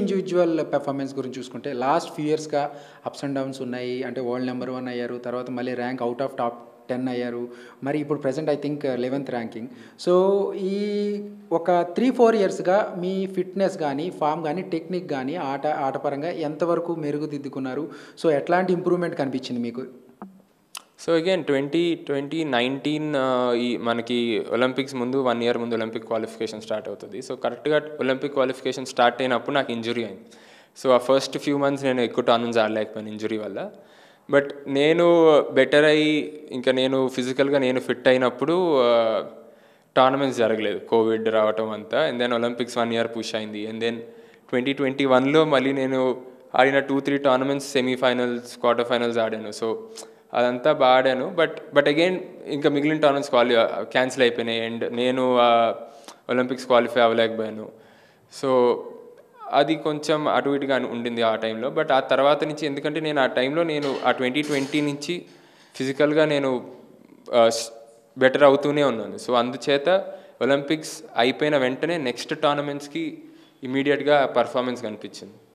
individual performance గురించి చూసుకుంటే last few ఇయర్స్గా అప్స్ అండ్ డౌన్స్ ఉన్నాయి అంటే వరల్డ్ నెంబర్ వన్ అయ్యారు తర్వాత మళ్ళీ rank out of top ten అయ్యారు మరి ఇప్పుడు present I think eleventh ranking so ఈ ఒక త్రీ ఫోర్ ఇయర్స్గా మీ ఫిట్నెస్ కానీ ఫామ్ కానీ టెక్నిక్ కానీ ఆట ఆటపరంగా ఎంతవరకు మెరుగుదిద్దుకున్నారు సో ఎట్లాంటి ఇంప్రూవ్మెంట్ కనిపించింది మీకు so again twenty twenty nineteen ఈ మనకి ఒలింపిక్స్ ముందు వన్ ఇయర్ ముందు ఒలింపిక్ క్వాలిఫికేషన్ స్టార్ట్ అవుతుంది సో కరెక్ట్గా ఒలింపిక్ క్వాలిఫికేషన్ స్టార్ట్ అయినప్పుడు నాకు ఇంజురీ అయింది సో ఆ ఫస్ట్ ఫ్యూ మంత్స్ నేను ఎక్కువ టోర్నమెంట్స్ ఆడలేకపోయాను ఇంజురీ వల్ల బట్ నేను బెటర్ అయ్యి ఇంకా నేను ఫిజికల్గా నేను ఫిట్ అయినప్పుడు టోర్నమెంట్స్ జరగలేదు కోవిడ్ రావటం అంతా and then Olympics one year push అయింది అండ్ దెన్ ట్వంటీ ట్వంటీ వన్లో మళ్ళీ నేను ఆడిన two three tournaments semifinals quarter finals ఆడాను సో అదంతా బాగా ఆడాను బట్ బట్ అగైన్ ఇంకా మిగిలిన టోర్నమెంట్స్ క్వాలి క్యాన్సిల్ అయిపోయినాయి అండ్ నేను ఒలింపిక్స్ క్వాలిఫై అవ్వలేకపోయాను సో అది కొంచెం అటు ఇటుగా ఉండింది ఆ టైంలో బట్ ఆ తర్వాత నుంచి ఎందుకంటే నేను ఆ టైంలో నేను ఆ ట్వంటీ ట్వంటీ నుంచి ఫిజికల్గా నేను బెటర్ అవుతూనే ఉన్నాను సో అందుచేత ఒలింపిక్స్ అయిపోయిన వెంటనే నెక్స్ట్ టోర్నమెంట్స్కి ఇమీడియట్గా పర్ఫార్మెన్స్ కనిపించింది